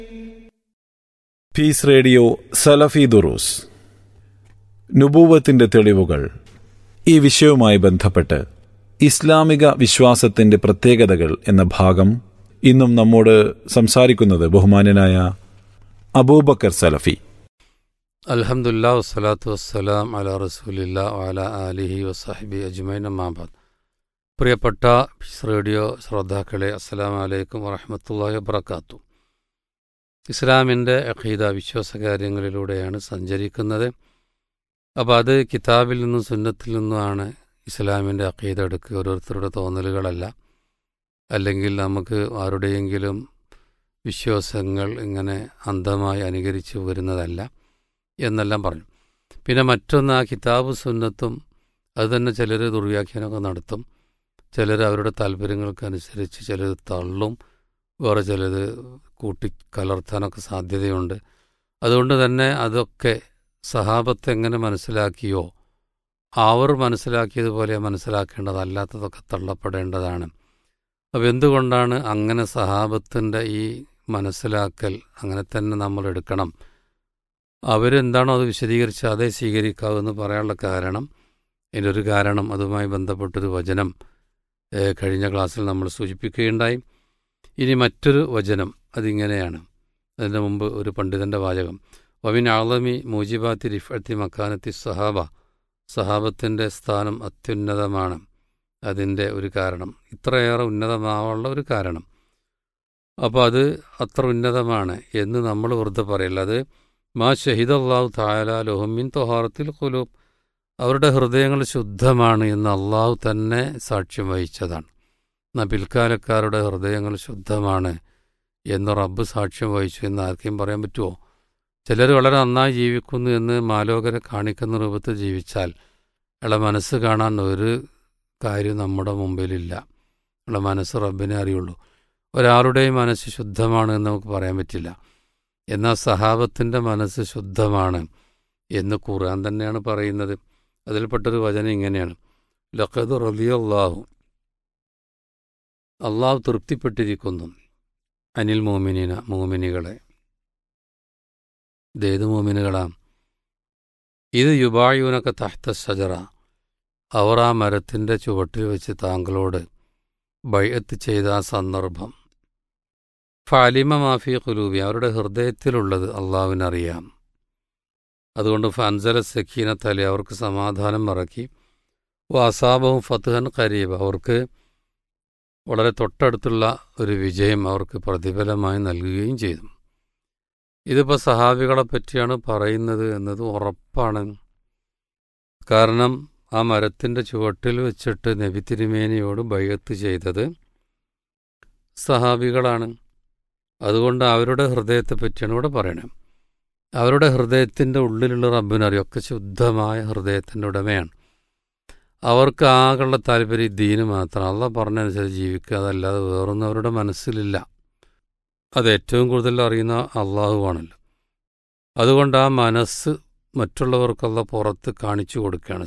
piece radio സലഫി ദുറൂസ് നുബൂവത്തിന്റെ തെളിവുകൾ ഈ വിഷയവുമായി ബന്ധപ്പെട്ട് ഇസ്ലാമിക വിശ്വാസത്തിന്റെ പ്രത്യേകതകൾ എന്ന ഭാഗം ഇന്നും നമ്മോട് സംസാരിക്കുന്നത് ബഹുമാന്യനായ അബൂബക്കർ സലഫി അൽഹംദുലില്ലാ വസ്സലാത്തു വസ്സലാം അല റസൂലില്ല അല ആലിഹി വസാഹിബി അജ്മൈൻ അമ്മാബാദ് പ്രിയപ്പെട്ട പീസ് റേഡിയോ ശ്രോതാക്കളെ അസ്സലാം വലൈക്കും വറഹമത്തല്ലാഹി വബർക്കാത്തു ഇസ്ലാമിൻ്റെ അഖീദ വിശ്വാസകാര്യങ്ങളിലൂടെയാണ് സഞ്ചരിക്കുന്നത് അപ്പോൾ അത് കിതാബിൽ നിന്നും സുന്നത്തിൽ നിന്നുമാണ് ഇസ്ലാമിൻ്റെ അഖീദ എടുക്കുക ഓരോരുത്തരുടെ തോന്നലുകളല്ല അല്ലെങ്കിൽ നമുക്ക് ആരുടെയെങ്കിലും വിശ്വാസങ്ങൾ ഇങ്ങനെ അന്ധമായി അനുകരിച്ച് വരുന്നതല്ല എന്നെല്ലാം പറഞ്ഞു പിന്നെ മറ്റൊന്ന് ആ കിതാബ് സുന്നത്തും അത് തന്നെ ചിലർ ദുർവ്യാഖ്യാനമൊക്കെ നടത്തും ചിലർ അവരുടെ താല്പര്യങ്ങൾക്കനുസരിച്ച് ചിലർ തള്ളും വേറെ ചിലത് കൂട്ടി കലർത്താനൊക്കെ സാധ്യതയുണ്ട് അതുകൊണ്ട് തന്നെ അതൊക്കെ സഹാബത്ത് എങ്ങനെ മനസ്സിലാക്കിയോ അവർ മനസ്സിലാക്കിയതുപോലെ മനസ്സിലാക്കേണ്ടതല്ലാത്തതൊക്കെ തള്ളപ്പെടേണ്ടതാണ് അപ്പോൾ എന്തുകൊണ്ടാണ് അങ്ങനെ സഹാബത്തിൻ്റെ ഈ മനസ്സിലാക്കൽ അങ്ങനെ തന്നെ നമ്മൾ എടുക്കണം അവരെന്താണോ അത് വിശദീകരിച്ച് അതേ സ്വീകരിക്കാവൂ എന്ന് പറയാനുള്ള കാരണം ഇതിൻ്റെ ഒരു കാരണം അതുമായി ബന്ധപ്പെട്ടൊരു വചനം ഏഹ്, കഴിഞ്ഞ ക്ലാസ്സിൽ നമ്മൾ സൂചിപ്പിക്കുകയുണ്ടായി ഇനി മറ്റൊരു വചനം അതിങ്ങനെയാണ് അതിൻ്റെ മുമ്പ് ഒരു പണ്ഡിതൻ്റെ വാചകം വവിൻ ആളമി മൂജിബാത്തി റിഫത്തി മക്കാനത്തി സഹാബ സഹാബത്തിൻ്റെ സ്ഥാനം അത്യുന്നതമാണ് അതിൻ്റെ ഒരു കാരണം ഇത്രയേറെ ഉന്നതമാവാനുള്ള ഒരു കാരണം അപ്പോൾ അത് അത്ര ഉന്നതമാണ് എന്ന് നമ്മൾ വെറുതെ പറയില്ല അത് മാ ഷഹിദ് അള്ളാഹു തായാല ലോഹമിൻ തൊഹാറത്തിൽ കുലൂബ് അവരുടെ ഹൃദയങ്ങൾ ശുദ്ധമാണ് എന്ന് അള്ളാഹു തന്നെ സാക്ഷ്യം വഹിച്ചതാണ് എന്നാൽ പിൽക്കാലക്കാരുടെ ഹൃദയങ്ങൾ ശുദ്ധമാണ് എന്ന് റബ്ബ് സാക്ഷ്യം വഹിച്ചു എന്ന് ആർക്കെയും പറയാൻ പറ്റുമോ ചിലർ വളരെ നന്നായി ജീവിക്കുന്നു എന്ന് മാലോകരെ കാണിക്കുന്ന രൂപത്തിൽ ജീവിച്ചാൽ അയാളെ മനസ്സ് കാണാൻ ഒരു കാര്യം നമ്മുടെ മുമ്പിലില്ല അയാളെ മനസ്സ് റബ്ബിനെ അറിയുള്ളൂ ഒരാളുടെയും മനസ്സ് ശുദ്ധമാണ് എന്ന് നമുക്ക് പറയാൻ പറ്റില്ല എന്നാൽ സഹാബത്തിൻ്റെ മനസ്സ് ശുദ്ധമാണ് എന്ന് ഖുർആൻ തന്നെയാണ് പറയുന്നത് അതിൽപ്പെട്ടൊരു വചനം ഇങ്ങനെയാണ് ലഖദ് റലിയല്ലാഹു അള്ളാഹു തൃപ്തിപ്പെട്ടിരിക്കുന്നു അനിൽ മോമിനിന മോമിനികളെ ഇതേത് മോമിനുകളാ ഇത് യുബായുനൊക്കെ തഹ്ത ഷജറ അവർ ആ മരത്തിൻ്റെ ചുവട്ടിൽ വെച്ച് താങ്കളോട് ബൈഅത്ത് ചെയ്ത ആ സന്ദർഭം ഫാലിമ മാഫി കുലൂബി അവരുടെ ഹൃദയത്തിലുള്ളത് അള്ളാഹുവിനറിയാം അതുകൊണ്ട് ഫൻസല സക്കീന തലി അവർക്ക് സമാധാനം ഇറക്കി വാസാബവും ഫത്തുഹൻ കരീബ് അവർക്ക് വളരെ തൊട്ടടുത്തുള്ള ഒരു വിജയം അവർക്ക് പ്രതിഫലമായി നൽകുകയും ചെയ്തു ഇതിപ്പോൾ സഹാബികളെ പറ്റിയാണ് പറയുന്നത് എന്നത് ഉറപ്പാണ് കാരണം ആ മരത്തിൻ്റെ ചുവട്ടിൽ വെച്ചിട്ട് നബി തിരുമേനിയോട് ബൈഅത്ത് ചെയ്തത് സഹാബികളാണ് അതുകൊണ്ട് അവരുടെ ഹൃദയത്തെ പറ്റിയാണ് ഇവിടെ പറയണത് അവരുടെ ഹൃദയത്തിൻ്റെ ഉള്ളിലുള്ള റബ്ബിനറിയും ഒക്കെ ശുദ്ധമായ ഹൃദയത്തിൻ്റെ ഉടമയാണ് അവർക്ക് ആകെയുള്ള താല്പര്യം ദീന് മാത്രം അല്ല പറഞ്ഞനുസരിച്ച് ജീവിക്കുക അതല്ലാതെ വേറൊന്നും അവരുടെ മനസ്സിലില്ല അത് ഏറ്റവും കൂടുതൽ അറിയുന്ന അള്ളാഹുവാണല്ലോ അതുകൊണ്ട് ആ മനസ്സ് മറ്റുള്ളവർക്കുള്ള പുറത്ത് കാണിച്ചു കൊടുക്കുകയാണ്